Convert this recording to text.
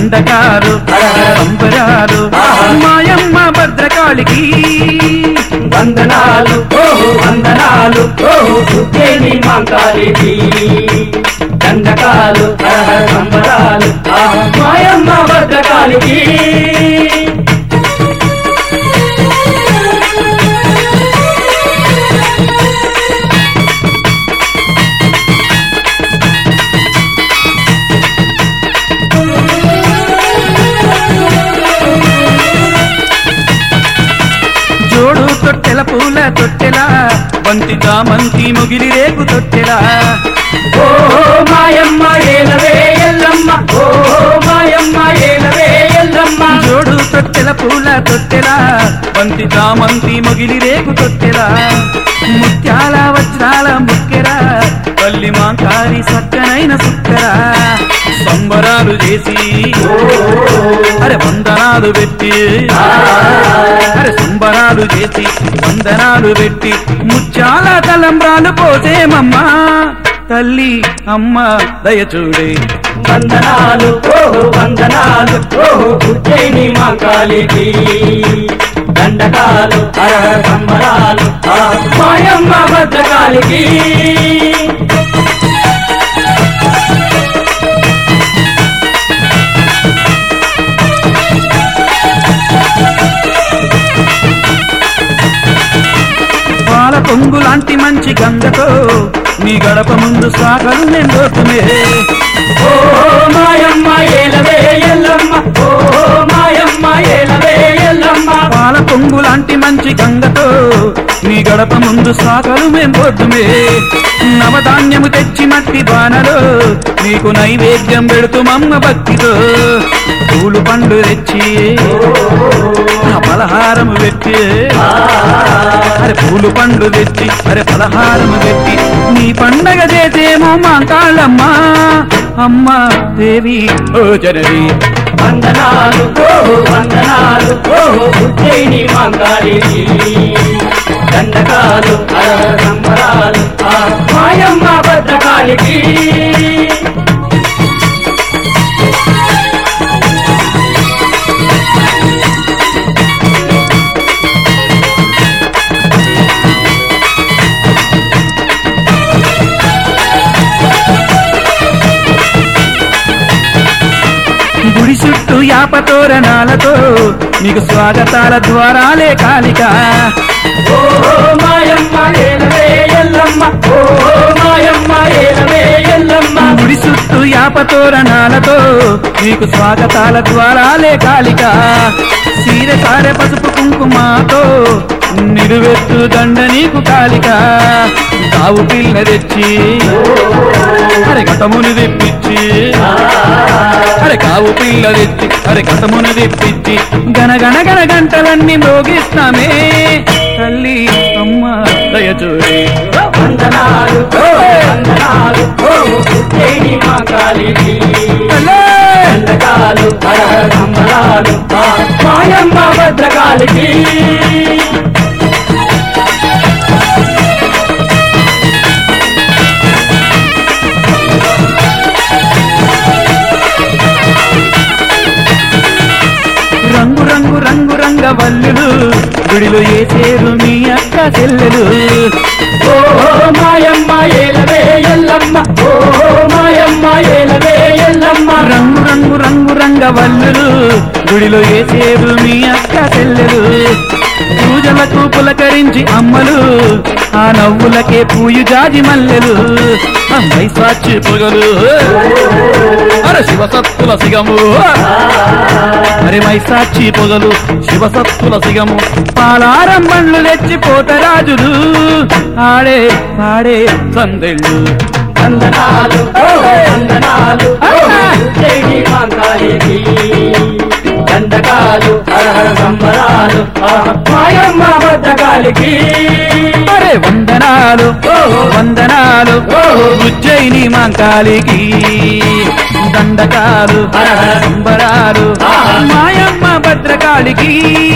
దండకాలు సంబరాలు మాయమ్మ భద్రకాళికి వందనాలు ఓహో వందనాలు ఓహో ఉజ్జయిని మాంకాళికి దండకాలు హరహర సంబరాలు ఆహా, మాయమ్మ భద్రకాళికి జోడు తొట్టెల పూల తొట్టెల బంతి చామంతి ముగిలి రేకు తొట్టెల ఓ మాయమ్మ ఏలవే ఎల్లమ్మ ఓ మాయమ్మ ఏలవే ఎల్లమ్మ జోడు తొట్టెల పూల తొట్టెల బంతి చామంతి ముగిలి రేకు తొట్టెల ముత్యాల వజ్రాల ముక్కెర పల్లి మాంకారి సక్కనైన సుక్కర సంబరాలు చేసి అరే వందనాలు పెట్టి అరే సంబరాలు చేసి వందనాలు పెట్టి ముత్యాల తలంబ్రాలు పోసేమమ్మా తల్లి అమ్మ దయచూడే వందనాలు ఓహో వందనాలు ఓహో ఉజ్జయిని మాంకాళికి దండకాలు హరహర సంబరాలు ఆహా, మాయమ్మ భద్రకాళికి పాల పొంగు లాంటి మంచి గంగతో నీ గడప ముందు సాగలు నిండోతుమే ఓ మాయమ్మ ఏలవే ఎల్లమ్మ ఓ మాయమ్మ ఏలవే ఎల్లమ్మ పాల పొంగు లాంటి మంచి గంగతో నీ గడప ముందు సాగలు మేం పొద్దుమే నవధాన్యము తెచ్చి మట్టి బాణలో నీకు నైవేద్యం పెడుతుమమ్మ భక్తితో పూలు పండు తెచ్చి ఆ పలహారము పెట్టి అరే పూలు పండు తెచ్చి అరే పలహారము పెట్టి నీ పండగ చేసేమో మా కాళ్ళమ్మా అమ్మ దేవి ఓ జనవి వందనాలు ఓహో వందనాలు ఓహో ఉజ్జయిని మాంకాళికి దండకాలు హరహర సంబరాలు ఆహా, మాయమ్మ భద్రకాళికి గుడి చుట్టూ యాపతోరణాలతో నీకు స్వాగతాల ద్వారాలే కాలిక ఓ మాయమ్మ ఏలవే ఎల్లమ్మ ఓ మాయమ్మ ఏలవే ఎల్లమ్మ గుడి చుట్టూ యాపతోరణాలతో నీకు స్వాగతాల ద్వారాలే కాలిక సీర సారె పసుపు కుంకుమాతో నిలువెత్తు దండ నీకు కాలిక కావు పిల్ల తెచ్చి అరే గతముని తెప్పించి అరే కావు పిల్ల తెచ్చి అరే గతమును తెప్పించి గనగన గన గంటలన్నీ మోగిస్తామే తల్లి అమ్మ దయచూడి వందనాలు ఓహో వందనాలు ఓహో ఉజ్జయిని మాంకాళికి దండకాలు హరహర సంబరాలు ఆహా, మాయమ్మ భద్రకాళికి రంగు రంగు రంగు రంగ వల్లులు గుడిలో ఏసేరు మీ అక్క చెల్లెలు ఓ మాయమ్మ ఏలవే ఎల్లమ్మ ఓ మాయమ్మ ఏలవే ఎల్లమ్మ రంగు రంగు రంగు రంగ వల్లులు గుడిలో ఏసేరు మీ అక్క చెల్లెలు పూజలకు పులకరించి అమ్మలు ఆ నవ్వులకే పూయు జాజి మల్లెలు అమ్మాయి సాక్షి పొగలు అరే శివసత్తుల సిగము మరి మైసాక్షి పొగలు శివసత్తుల సిగము పాలారం బండ్లు తెచ్చి పోతరాజులు ఆడే ఆడే సందెళ్ళు వందనాలు ఓహో వందనాలు ఓహో ఉజ్జయిని మాంకాళికి దండకాలు హరహర సంబరాలు ఆహా, మాయమ్మ భద్రకాళికి అరే వందనాలు ఓహో వందనాలు ఓహో ఉజ్జయిని మాంకాళికి దండకాలు హర హర సంబరాలు ఆహా. మాయమ్మ భద్రకాళికి